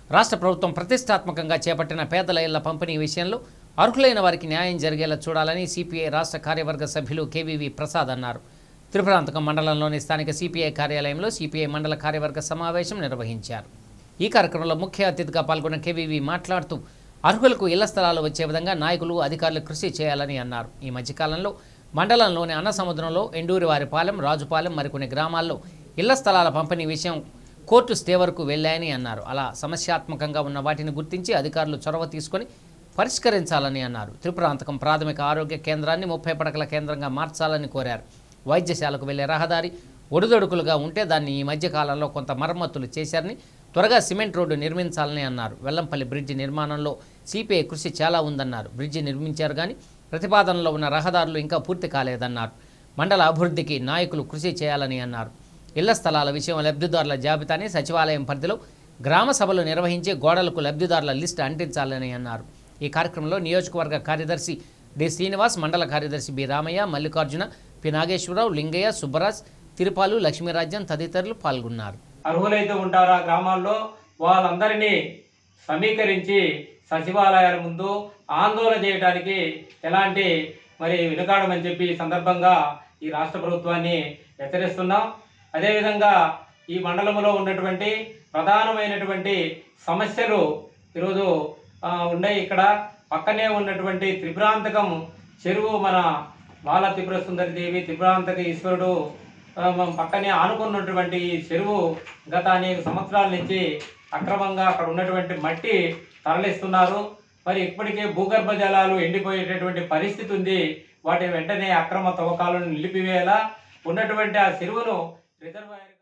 రాష్ట్ర ప్రభుత్వం ప్రతిష్టాత్మకంగా చేపట్టిన పేదల ఇళ్ల పంపిణీ విషయంలో అర్హులైన వారికి న్యాయం జరిగేలా చూడాలని సిపిఐ రాష్ట్ర కార్యవర్గ సభ్యులు కేవీవి ప్రసాద్ అన్నారు త్రిపురాంతకం మండలంలోని స్థానిక సిపిఐ కార్యాలయంలో సిపిఐ మండల కార్యవర్గ సమావేశం నిర్వహించారు ఈ కార్యక్రమంలో ముఖ్య అతిథిగా పాల్గొన్న కేవీవి మాట్లాడుతూ అర్హులకు ఇళ్ల స్థలాలు వచ్చే విధంగా నాయకులు అధికారులు కృషి చేయాలని అన్నారు ఈ మధ్యకాలంలో మండలంలోని అన్న సముద్రంలో ఎండూరివారిపాలెం రాజుపాలెం మరికొన్ని గ్రామాల్లో ఇళ్ల స్థలాల పంపిణీ విషయం కోర్టు స్టే వరకు వెళ్ళాయని అన్నారు అలా సమస్యాత్మకంగా ఉన్న వాటిని గుర్తించి అధికారులు చొరవ తీసుకొని పరిష్కరించాలని అన్నారు త్రిపురాంతకం ప్రాథమిక ఆరోగ్య కేంద్రాన్ని ముప్పై పడకల కేంద్రంగా మార్చాలని కోరారు వైద్యశాలకు వెళ్లే రహదారి ఒడిదొడుకులుగా ఉంటే దాన్ని ఈ మధ్య కాలంలో కొంత మరమ్మతులు చేశారని త్వరగా సిమెంట్ రోడ్డు నిర్మించాలని అన్నారు వెల్లంపల్లి బ్రిడ్జి నిర్మాణంలో సిపిఐ కృషి చాలా ఉందన్నారు బ్రిడ్జి నిర్మించారు కానీ ప్రతిపాదనలో ఉన్న రహదారులు ఇంకా పూర్తి కాలేదన్నారు మండల అభివృద్ధికి నాయకులు కృషి చేయాలని అన్నారు ఇళ్ల స్థలాల విషయం లబ్ధిదారుల జాబితాని సచివాలయం పరిధిలో గ్రామ సభలు నిర్వహించి గోడలకు లబ్ధిదారుల లిస్టు అంటించాలని అన్నారు ఈ కార్యక్రమంలో నియోజకవర్గ కార్యదర్శి డి శ్రీనివాస్ మండల కార్యదర్శి బి రామయ్య మల్లికార్జున పి నాగేశ్వరరావు లింగయ్య సుబ్బరాజ్ తిరుపాలు లక్ష్మీరాజ్యం తదితరులు పాల్గొన్నారు అర్హులైతే ఉంటారో ఆ గ్రామాల్లో వాళ్ళందరినీ సమీకరించి సచివాలయాల ముందు ఆందోళన చేయడానికి ఎలాంటి మరి వెనుకాడమని చెప్పి ఈ సందర్భంగా ఈ రాష్ట్ర ప్రభుత్వాన్ని హెచ్చరిస్తున్నాం అదేవిధంగా ఈ మండలంలో ఉన్నటువంటి ప్రధానమైనటువంటి సమస్యలు ఈరోజు ఆ, ఉన్నాయి ఇక్కడ పక్కనే ఉన్నటువంటి త్రిపురాంతకం చెరువు మన బాల త్రిపుర సుందరి దేవి త్రిపురాంతక ఈశ్వరుడు ఆ, మన పక్కనే ఆనుకున్నటువంటి ఈ చెరువు గత అనేక సంవత్సరాల నుంచి అక్రమంగా అక్కడ ఉన్నటువంటి మట్టి తరలిస్తున్నారు మరి ఇప్పటికే భూగర్భ జలాలు ఎండిపోయేటటువంటి పరిస్థితి ఉంది వాటి వెంటనే అక్రమ తవ్వకాలను నిలిపివేయాలా ఉన్నటువంటి ఆ చెరువును రిజర్వాయర్